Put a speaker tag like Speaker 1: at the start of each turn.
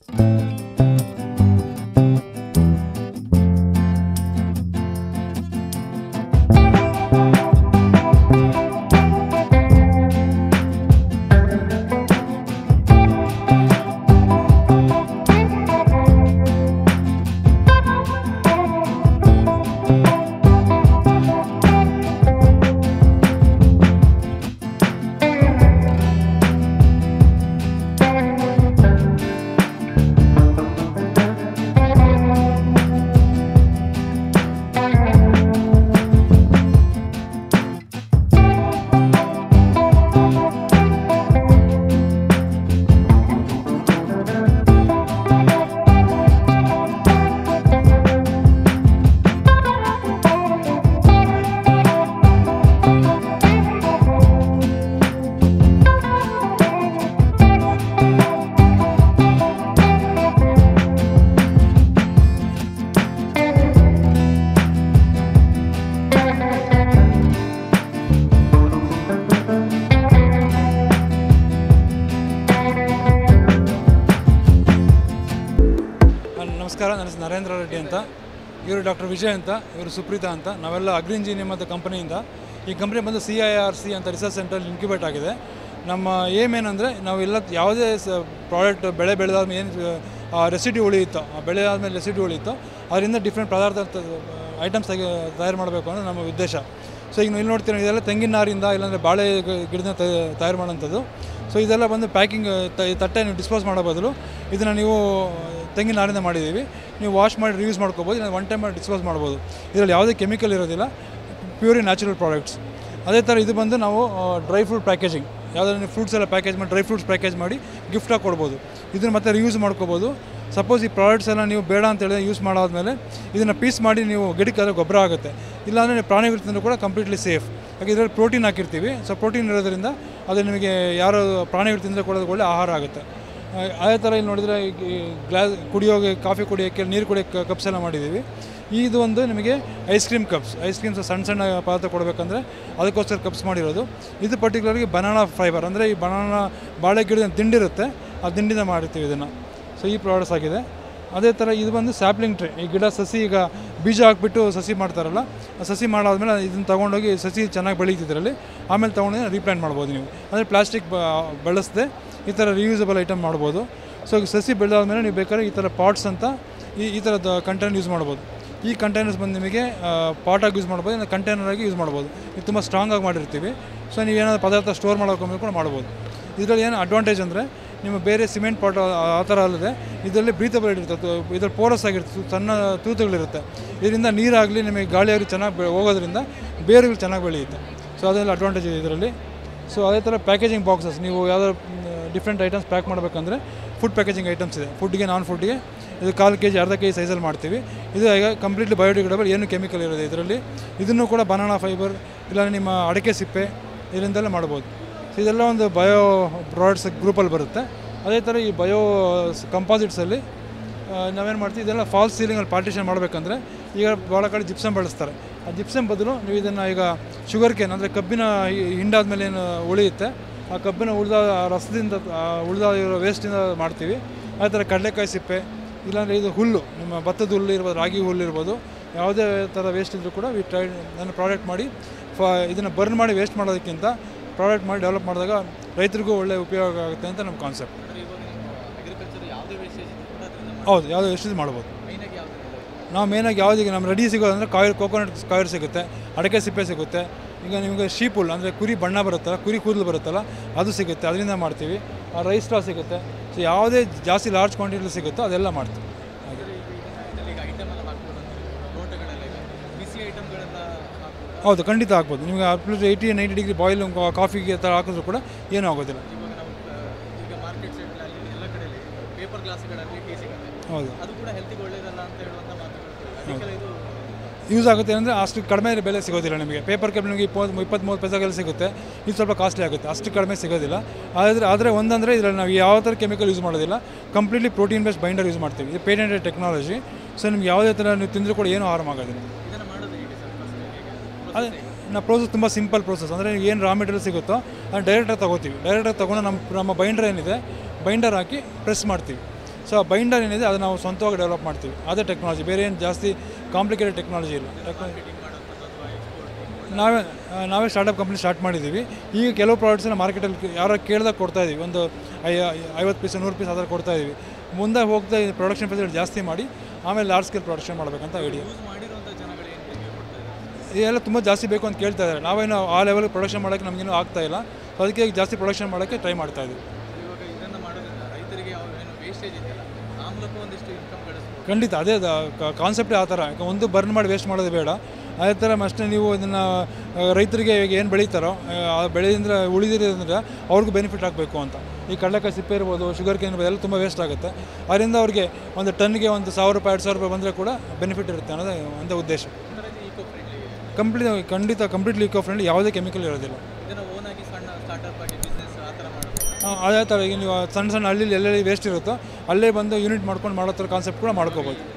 Speaker 1: ನಮಸ್ಕಾರ ನನ್ನ ಹೆಸರು ನರೇಂದ್ರ ರೆಡ್ಡಿ ಅಂತ ಇವರು ಡಾಕ್ಟರ್ ವಿಜಯ್ ಅಂತ ಇವರು ಸುಪ್ರೀತಾ ಅಂತ ನಾವೆಲ್ಲ ಅಗ್ರಿ ಇಂಜಿನಿಯರ್ ಮತ್ತು ಕಂಪನಿಯಿಂದ ಈ ಕಂಪ್ನಿ ಬಂದು ಸಿ ಐ ಆರ್ ಸಿ ಅಂತ ರಿಸರ್ಚ್ ಸೆಂಟರ್ ಇನ್ಕ್ಯುಬೇಟ್ ಆಗಿದೆ ನಮ್ಮ ಏಮ್ ಏನಂದರೆ ನಾವು ಎಲ್ಲ ಯಾವುದೇ ಸ ಪ್ರಾಡಕ್ಟ್ ಬೆಳೆ ಬೆಳೆದಾದ್ಮೇಲೆ ಏನು ರೆಸಿಡಿ ಉಳಿಯುತ್ತೋ ಆ ಬೆಳೆ ಆದಮೇಲೆ ರೆಸಿಡಿ ಉಳಿಯುತ್ತೋ ಅದರಿಂದ ಡಿಫ್ರೆಂಟ್ ಪದಾರ್ಥ ಐಟಮ್ಸ್ ತೆಗೆ ತಯಾರು ಮಾಡಬೇಕು ಅನ್ನೋದು ನಮ್ಮ ಉದ್ದೇಶ ಸೊ ಈಗ ನೀವು ಇಲ್ಲಿ ನೋಡ್ತೀರ ಇದೆಲ್ಲ ತೆಂಗಿನ ನಾರಿಂದ ಇಲ್ಲಾಂದರೆ ಬಾಳೆ ಗ- ಗಿಡದಿಂದ ತಯ- ತಯಾರು ಮಾಡೋಂಥದ್ದು ಸೊ ಇದೆಲ್ಲ ಬಂದು ಪ್ಯಾಕಿಂಗ್ ತಟ್ಟೆ ನೀವು ಡಿಸ್ಪೋಸ್ ಮಾಡೋ ಬದಲು ಇದನ್ನು ನೀವು ತೆಂಗಿನ ನಾರಿಂದ ಮಾಡಿದ್ದೀವಿ ನೀವು ವಾಶ್ ಮಾಡಿ ರಿಯೂಸ್ ಮಾಡ್ಕೋಬೋದು ಇಲ್ಲ ಒನ್ ಟೈಮ್ ಮಾಡಿ ಡಿಸ್ಪೋಸ್ ಮಾಡ್ಬೋದು ಇದರಲ್ಲಿ ಯಾವುದೇ ಕೆಮಿಕಲ್ ಇರೋದಿಲ್ಲ ಪ್ಯೂರಿ ನ್ಯಾಚುರಲ್ ಪ್ರಾಡಕ್ಟ್ಸ್ ಅದೇ ಥರ ಇದು ಬಂದು ನಾವು ಡ್ರೈ ಫ್ರೂಟ್ ಪ್ಯಾಕೇಜಿಂಗ್ ಯಾವುದಾದ್ರು ನೀವು ಫ್ರೂಟ್ಸ್ ಎಲ್ಲ ಪ್ಯಾಕೇಜ್ ಮಾಡಿ ಡ್ರೈ ಫ್ರೂಟ್ಸ್ ಪ್ಯಾಕೇಜ್ ಮಾಡಿ ಗಿಫ್ಟಾಗಿ ಕೊಡ್ಬೋದು ಇದನ್ನು ಮತ್ತೆ ರಿಯೂಸ್ ಮಾಡ್ಕೋಬೋದು ಸಪೋಸ್ ಈ ಪ್ರಾಡಕ್ಟ್ಸ್ ಎಲ್ಲ ನೀವು ಬೇಡ ಅಂತ ಹೇಳಿದ್ರೆ ಯೂಸ್ ಮಾಡಾದ್ಮೇಲೆ ಇದನ್ನು ಪೀಸ್ ಮಾಡಿ ನೀವು ಗಿಡಕ್ಕೆ ಅದರ ಗೊಬ್ಬರ ಆಗುತ್ತೆ ಇಲ್ಲಾಂದರೆ ಪ್ರಾಣಿಗಳ ತಿಂದರೂ ಕೂಡ ಕಂಪ್ಲೀಟ್ಲಿ ಸೇಫ್ ಹಾಗೆ ಇದರಲ್ಲಿ ಪ್ರೋಟೀನ್ ಹಾಕಿರ್ತೀವಿ ಸೊ ಪ್ರೋಟೀನ್ ಇರೋದ್ರಿಂದ ಅದು ನಿಮಗೆ ಯಾರು ಪ್ರಾಣಿಗಳು ತಿಂದರೆ ಕೂಡ ಅದು ಒಳ್ಳೆ ಆಹಾರ ಆಗುತ್ತೆ ಆ, ಅದೇ ಥರ ಇಲ್ಲಿ ನೋಡಿದರೆ ಗ್ಲಾಸ್ ಕುಡಿಯೋಗೆ ಕಾಫಿ ಕುಡಿಯೋಕ್ಕೆ ನೀರು ಕುಡಿಯೋಕ್ಕೆ ಕಪ್ಸ್ ಎಲ್ಲ ಮಾಡಿದ್ದೀವಿ ಇದು ಒಂದು ನಿಮಗೆ ice cream cups ice creams ಸಣ್ಣ ಸಣ್ಣ ಪದಾರ್ಥ ಕೊಡಬೇಕಂದ್ರೆ ಅದಕ್ಕೋಸ್ಕರ ಕಪ್ಸ್ ಮಾಡಿರೋದು ಇದು ಪರ್ಟಿಕ್ಯುಲರ್ಗೆ ಬನಾನಾ ಫೈಬರ್ ಅಂದರೆ ಈ ಬನಾನಾ ಬಾಳೆ ಗಿಡದ ದಿಂಡಿರುತ್ತೆ ಆ ದಿಂಡಿಂದ ಮಾಡಿರ್ತೀವಿ ಇದನ್ನು ಸೊ ಈ ಪ್ರಾಡಕ್ಟ್ಸ್ ಆಗಿದೆ ಅದೇ ಥರ ಇದು ಬಂದು ಸ್ಯಾಪ್ಲಿಂಗ್ ಟ್ರೇ ಈ ಗಿಡ ಸಸಿ ಈಗ ಬೀಜ ಹಾಕ್ಬಿಟ್ಟು ಸಸಿ ಮಾಡ್ತಾರಲ್ಲ ಆ ಸಸಿ ಮಾಡಾದ್ಮೇಲೆ ಇದನ್ನು ತೊಗೊಂಡೋಗಿ ಸಸಿ ಚೆನ್ನಾಗಿ ಬೆಳೀತಿದ್ರಲ್ಲಿ ಆಮೇಲೆ ತೊಗೊಂಡು ರೀಪ್ಲಾಂಟ್ ಮಾಡ್ಬೋದು ನೀವು ಅಂದರೆ ಪ್ಲಾಸ್ಟಿಕ್ ಬಳಸದೆ ಈ ಥರ ರಿಯೂಸಬಲ್ ಐಟಮ್ ಮಾಡ್ಬೋದು ಸೊ ಈಗ ಸಸಿ ಬೆಳೆದಾದ್ಮೇಲೆ ನೀವು ಬೇಕಾದ್ರೆ ಈ ಥರ ಪಾಟ್ಸ್ ಅಂತ ಈ ಈ ಥರದ ಕಂಟೈನರ್ ಯೂಸ್ ಮಾಡ್ಬೋದು ಈ ಕಂಟೈನರ್ಸ್ ಬಂದು ನಿಮಗೆ ಪಾಟಾಗಿ ಯೂಸ್ ಮಾಡ್ಬೋದು ಇಲ್ಲ ಕಂಟೈನರ್ ಆಗಿ ಯೂಸ್ ಮಾಡ್ಬೋದು ಇದು ತುಂಬ ಸ್ಟ್ರಾಂಗ್ ಆಗಿ ಮಾಡಿರ್ತೀವಿ ಸೊ ನೀವು ಏನಾದರೂ ಪದಾರ್ಥ ಸ್ಟೋರ್ ಮಾಡೋಕೆ ಕೂಡ ಮಾಡ್ಬೋದು ಇದರಲ್ಲಿ ಏನು ಅಡ್ವಾಂಟೇಜ್ ಅಂದರೆ ನಿಮ್ಮ ಬೇರೆ ಸಿಮೆಂಟ್ ಪಾಟ್ ಆ ಥರ ಅಲ್ಲದೆ ಇದರಲ್ಲಿ ಬ್ರೀತಬಲ್ ಇರುತ್ತೆ ಇದರಲ್ಲಿ ಪೋರಸ್ ಆಗಿರುತ್ತೆ ಸಣ್ಣ ತೂತುಗಳಿರುತ್ತೆ ಇದರಿಂದ ನೀರಾಗಲಿ ನಿಮಗೆ ಗಾಳಿಯಾಗಲಿ ಚೆನ್ನಾಗಿ ಬೆ ಹೋಗೋದ್ರಿಂದ ಬೇರುಗಳು ಚೆನ್ನಾಗಿ ಬೆಳೆಯುತ್ತೆ ಸೊ ಅದೆಲ್ಲ ಅಡ್ವಾಂಟೇಜ್ ಇದೆ ಇದರಲ್ಲಿ ಸೊ ಅದೇ ಥರ ಪ್ಯಾಕೇಜಿಂಗ್ ಬಾಕ್ಸಸ್ ನೀವು ಯಾವ್ದಾದ್ರು ಡಿಫ್ರೆಂಟ್ ಐಟಮ್ಸ್ ಪ್ಯಾಕ್ ಮಾಡಬೇಕಂದ್ರೆ ಫುಡ್ ಪ್ಯಾಕೇಜಿಂಗ್ ಐಟಮ್ಸ್ ಇದೆ ಫುಡ್ಗೆ ನಾನ್ ಫುಡ್ಗೆ ಇದು ಕಾಲು ಕೆ ಜಿ ಅರ್ಧ ಕೆ ಜಿ ಸೈಜಲ್ಲಿ ಮಾಡ್ತೀವಿ ಇದು ಈಗ ಕಂಪ್ಲೀಟ್ಲಿ ಬಯೋಡಿಗ್ರೇಡಬಲ್ ಏನು ಕೆಮಿಕಲ್ ಇರೋದು ಇದರಲ್ಲಿ ಇದನ್ನು ಕೂಡ ಬನಾನಾ ಫೈಬರ್ ಇಲ್ಲ ನಿಮ್ಮ ಅಡಿಕೆ ಸಿಪ್ಪೆ ಇದರಿಂದೆಲ್ಲ ಮಾಡ್ಬೋದು ಸೊ ಇದೆಲ್ಲ ಒಂದು ಬಯೋ ಪ್ರಾಡಕ್ಟ್ಸ್ ಗ್ರೂಪಲ್ಲಿ ಬರುತ್ತೆ ಅದೇ ಥರ ಈ ಬಯೋ ಕಂಪಾಸಿಟ್ಸಲ್ಲಿ ನಾವೇನು ಮಾಡ್ತೀವಿ ಇದೆಲ್ಲ ಫಾಲ್ಸ್ ಸೀಲಿಂಗಲ್ಲಿ ಪಾರ್ಟಿಷನ್ ಮಾಡಬೇಕಂದ್ರೆ ಈಗ ಭಾಳ ಕಡೆ ಜಿಪ್ಸಮ್ ಬಳಸ್ತಾರೆ ಆ ಜಿಪ್ಸಮ್ ಬದಲು ನೀವು ಇದನ್ನು ಈಗ ಶುಗರ್ ಕೇನ್ ಅಂದರೆ ಕಬ್ಬಿನ ಹಿ- ಹಿಂಡಾದ್ಮೇಲೆ ಏನು ಉಳಿಯುತ್ತೆ ಆ ಕಬ್ಬಿನ ಉಳಿದ ರಸದಿಂದ ಉಳಿದ ಇರೋ ವೇಸ್ಟಿಂದ ಮಾಡ್ತೀವಿ ಅದೇ ಥರ ಕಡಲೆಕಾಯಿ ಸಿಪ್ಪೆ ಇಲ್ಲಾಂದರೆ ಇದು ಹುಲ್ಲು ನಿಮ್ಮ ಭತ್ತದ ಹುಲ್ಲು ಇರ್ಬೋದು ರಾಗಿ ಹುಲ್ಲು ಇರ್ಬೋದು ಯಾವುದೇ ಥರ ವೇಸ್ಟ್ ಇದ್ದರೂ ಕೂಡ ವಿ ಟ್ರೈ ನನ್ನ ಪ್ರಾಡಕ್ಟ್ ಮಾಡಿ ಫ ಇದನ್ನು ಬರ್ನ್ ಮಾಡಿ ವೇಸ್ಟ್ ಮಾಡೋದಕ್ಕಿಂತ ಪ್ರಾಡಕ್ಟ್ ಮಾಡಿ ಡೆವಲಪ್ ಮಾಡಿದಾಗ ರೈತರಿಗೂ ಒಳ್ಳೆ ಉಪಯೋಗ ಆಗುತ್ತೆ ಅಂತ ನಮ್ಮ ಕಾನ್ಸೆಪ್ಟ್
Speaker 2: ಅಗ್ರಿಕಲ್ಚರ್ ಯಾವುದೇ ವೇಸ್ಟೇಜ್ ಕೂಡ ಅದರಿಂದ
Speaker 1: ಹೌದು ಯಾವುದೋ ಎಷ್ಟು ಮಾಡ್ಬೋದು
Speaker 2: ಮೈನಾಗಿ ಯಾವ್ದು
Speaker 1: ನಾವು ಮೇನಾಗಿ ಯಾವುದೀಗ ನಮ್ಮ ರೆಡಿ ಸಿಗೋದಂದ್ರೆ ಕಾಯಿರ್ ಕೋಕೋನಟ್ ಕಾಯಿರ್ ಸಿಗುತ್ತೆ ಅಡಕೆ ಸಿಪ್ಪೆ ಸಿಗುತ್ತೆ ಈಗ ನಿಮಗೆ ಶೀಪುಲ್ ಅಂದರೆ ಕುರಿ ಬಣ್ಣ ಬರುತ್ತಲ್ಲ ಕುರಿ ಕೂದಲು ಬರುತ್ತಲ್ಲ ಅದು ಸಿಗುತ್ತೆ ಅದರಿಂದ ಮಾಡ್ತೀವಿ ಆ ರೈಸ್ ಸ್ಟ್ರಾ ಸಿಗುತ್ತೆ ಸೊ ಯಾವುದೇ ಜಾಸ್ತಿ ಲಾರ್ಜ್ ಕ್ವಾಂಟಿಟಿ ಸಿಗುತ್ತೋ ಅದೆಲ್ಲ ಮಾಡ್ತೀವಿ ಹಾಗೆ
Speaker 2: ಇದರಲ್ಲಿ ಈಗ ಐಟಮ್ ಎಲ್ಲ ಹಾಕ್ಬೋದು ಅಂತ ತೋಟಗಳೆಲ್ಲ ಈಗ ಬಿಸಿ ಐಟಮ್ಗಳೆಲ್ಲ ಹಾಕ್ಬೋದು
Speaker 1: ಹೌದು ಖಂಡಿತ ಆಗ್ಬೋದು ನಿಮಗೆ plus eighty ninety degree boil ಕಾಫಿಗೆ ಥರ ಹಾಕಿದ್ರು ಕೂಡ ಏನೂ ಆಗೋದಿಲ್ಲ
Speaker 2: ಇವಾಗ ನಾವು ಆ, ಈಗ ಮಾರ್ಕೆಟ್ ಸೈಡ್ಗಳಲ್ಲಿ ಎಲ್ಲ ಕಡೆಯಲ್ಲಿ ಪೇಪರ್ ಗ್ಲಾಸ್ಗಳಲ್ಲಿ ಟೀ ಸಿಗುತ್ತೆ
Speaker 1: ಹೌದು
Speaker 2: ಅದು ಕೂಡ ಹೆಲ್ತಿಗೆ ಒಳ್ಳೇದಲ್ಲ ಅಂತ ಹೇಳುವಂಥ ಮಾತುಗಳು ಅದಕ್ಕೆಲ್ಲ ಇದು
Speaker 1: ಯೂಸ್ ಆಗುತ್ತೆ ಅಂದರೆ ಅಷ್ಟು ಕಡಿಮೆ ಬೆಲೆ ಸಿಗೋದಿಲ್ಲ ನಿಮಗೆ ಪೇಪರ್ ಕಪ್ ನಿಮಗೆ ಇಪ್ಪತ್ತು ಇಪ್ಪತ್ತ್ಮೂರು ಪೈಸೆಗೆಲ್ಲ ಸಿಗುತ್ತೆ ಇದು ಸ್ವಲ್ಪ ಕಾಸ್ಟ್ಲಿ ಆಗುತ್ತೆ ಅಷ್ಟು ಕಡಿಮೆ ಸಿಗೋದಿಲ್ಲ ಆದರೆ ಆದರೆ ಒಂದಂದರೆ ಇದರಲ್ಲಿ ನಾವು ಯಾವ ಥರ ಕೆಮಿಕಲ್ ಯೂಸ್ ಮಾಡೋದಿಲ್ಲ completely protein based binder use ಮಾಡ್ತೀವಿ ಇದು ಪೇಟೆಂಟೆಡ್ ಟೆಕ್ನಾಲಜಿ ಸೊ ನಿಮ್ಗೆ ಯಾವುದೇ ಥರ ನೀವು ತಿಂದರೂ ಕೂಡ ಏನೂ ಆರಾಮ ಆಗೋದಿಲ್ಲ
Speaker 2: ಇದನ್ನು ಮಾಡೋದು ಹೇಗೆ ಸರ್ ಫಸ್ಟ್ ಹೇಗೆ
Speaker 1: ಅದೇ ನಾವು ಪ್ರೋಸೆಸ್ ತುಂಬ ಸಿಂಪಲ್ ಪ್ರೋಸೆಸ್ ಅಂದರೆ ಏನು ರಾ ಮೆಟೀರಿಯಲ್ ಸಿಗುತ್ತೋ ಅದನ್ನು ಡೈರೆಕ್ಟಾಗಿ ತೊಗೋತೀವಿ ಡೈರೆಕ್ಟಾಗಿ ತೊಗೊಂಡು ನಮ್ಮ ನಮ್ಮ ಬೈಂಡರ್ ಏನಿದೆ ಬೈಂಡರ್ ಹಾಕಿ ಪ್ರೆಸ್ ಮಾಡ್ತೀವಿ ಸೊ ಆ ಬೈಂಡರ್ ಏನಿದೆ ಅದು ನಾವು ಸ್ವಂತವಾಗಿ ಡೆವಲಪ್ ಮಾಡ್ತೀವಿ ಅದೇ ಟೆಕ್ನಾಲಜಿ ಬೇರೆ ಏನು ಜಾಸ್ತಿ ಕಾಂಪ್ಲಿಕೇಟೆಡ್ ಟೆಕ್ನಾಲಜಿ ಇಲ್ಲ ಟೆಕ್ನಾಲಜಿ ನಾವೇ ಆ, ನಾವೇ ಸ್ಟಾರ್ಟಪ್ ಕಂಪ್ನಿ ಸ್ಟಾರ್ಟ್ ಮಾಡಿದ್ದೀವಿ ಈಗ ಕೆಲವು ಪ್ರಾಡಕ್ಟ್ಸನ್ನ ಮಾರ್ಕೆಟಲ್ಲಿ ಯಾರೋ ಕೇಳಿದಾಗ ಕೊಡ್ತಾ ಇದೀವಿ ಒಂದು ಐ ಐವತ್ತು ಪೀಸ್ ನೂರು ಪೀಸ್ ಅದರ ಕೊಡ್ತಾ ಇದೀವಿ ಮುಂದೆ ಹೋಗ್ತಾ ಪ್ರೊಡಕ್ಷನ್ ಫೆಸಿಲಿಟಿ ಜಾಸ್ತಿ ಮಾಡಿ ಆಮೇಲೆ ಲಾರ್ಜ್ ಸ್ಕೇಲ್ ಪ್ರೊಡಕ್ಷನ್ ಮಾಡಬೇಕಂತ ಐಡಿಯಾ
Speaker 2: ಯೂಸ್ ಮಾಡಿರುವಂಥ ಜನಗಳು ಏನು ರಿವ್ಯೂ ಕೊಡ್ತಾ ಇದ್ದಾರೆ
Speaker 1: ಇದೆಲ್ಲ ತುಂಬ ಜಾಸ್ತಿ ಬೇಕು ಅಂತ ಕೇಳ್ತಾ ಇದ್ದಾರೆ ನಾವೇನು ಆ ಲೆವೆಲ್ ಪ್ರೊಡಕ್ಷನ್ ಮಾಡೋಕ್ಕೆ ನಮಗೇನು ಆಗ್ತಾ ಇಲ್ಲ ಸೊ ಅದಕ್ಕೆ ಈಗ ಜಾಸ್ತಿ ಪ್ರೊಡಕ್ಷನ್ ಮಾಡೋಕ್ಕೆ ಟ್ರೈ ಮಾಡ್ತಾ ಇದ್ದೀವಿ
Speaker 2: ಇವಾಗ ಇದನ್ನು ಮಾಡೋದ್ರಿಂದ ರೈತರಿಗೆ ಯಾವ ಏನು ವೇಸ್ಟೇಜ್ ಇದೆಯಲ್ಲ ಆ ಮೂಲಕ ಒಂದಿಷ್ಟು ಇನ್ಕಮ್ ಗಳಿಸ್ಬೋದು
Speaker 1: ಖಂಡಿತ ಅದೇ ಕಾನ್ಸೆಪ್ಟೇ ಆ ಥರ ಈಗ ಒಂದು ಬರ್ನ್ ಮಾಡಿ ವೇಸ್ಟ್ ಮಾಡೋದು ಬೇಡ ಅದೇ ಥರ ಅಷ್ಟೇ ನೀವು ಇದನ್ನು ರೈತರಿಗೆ ಈಗ ಏನು ಬೆಳೀತಾರೋ ಆ, ಆ ಬೆಳೆಯಿಂದ ಉಳಿದಿರೋದ್ರಿಂದ ಅವ್ರಿಗೂ ಬೆನಿಫಿಟ್ ಆಗಬೇಕು ಅಂತ ಈ ಕಡಲೆಕಾಯಿ ಸಿಪ್ಪೆ ಇರ್ಬೋದು ಶುಗರ್ ಕೇನ್ ಇರ್ಬೋದು ಎಲ್ಲ ತುಂಬ ವೇಸ್ಟ್ ಆಗುತ್ತೆ ಅದರಿಂದ ಅವ್ರಿಗೆ ಒಂದು ಟನ್ಗೆ ಒಂದು ಸಾವಿರ ರೂಪಾಯಿ ಎರಡು ಸಾವಿರ ರೂಪಾಯಿ ಬಂದರೆ ಕೂಡ ಬೆನಿಫಿಟ್ ಇರುತ್ತೆ ಅನ್ನೋದು ಒಂದು ಉದ್ದೇಶ
Speaker 2: ಒಂಥರ ಈಕೋ ಫ್ರೆಂಡ್ಲಿ
Speaker 1: ಕಂಪ್ಲೀಟ್ ಖಂಡಿತ ಕಂಪ್ಲೀಟ್ಲಿ ಇಕೋ ಫ್ರೆಂಡ್ಲಿ ಯಾವುದೇ ಕೆಮಿಕಲ್ ಇರೋದಿಲ್ಲ
Speaker 2: ಇದನ್ನು ಓನ್ ಆಗಿ ಸಣ್ಣ ಸ್ಟಾರ್ಟಪ್ ಆಗಿ ಬಿಸ್ನೆಸ್ ಆ ಥರ ಮಾಡೋದು
Speaker 1: ಆ, ಅದೇ ಥರ ಈಗ ನೀವು ಸಣ್ಣ ಸಣ್ಣ ಹಳ್ಳಿಲಿ ಎಲ್ಲೆಲ್ಲಿ ವೇಸ್ಟ್ ಇರುತ್ತೋ ಅಲ್ಲೇ ಬಂದು ಯೂನಿಟ್ ಮಾಡ್ಕೊಂಡು ಮಾಡೋ ಥರ ಕಾನ್ಸೆಪ್ಟ್ ಕೂಡ ಮಾಡ್ಕೋಬೋದು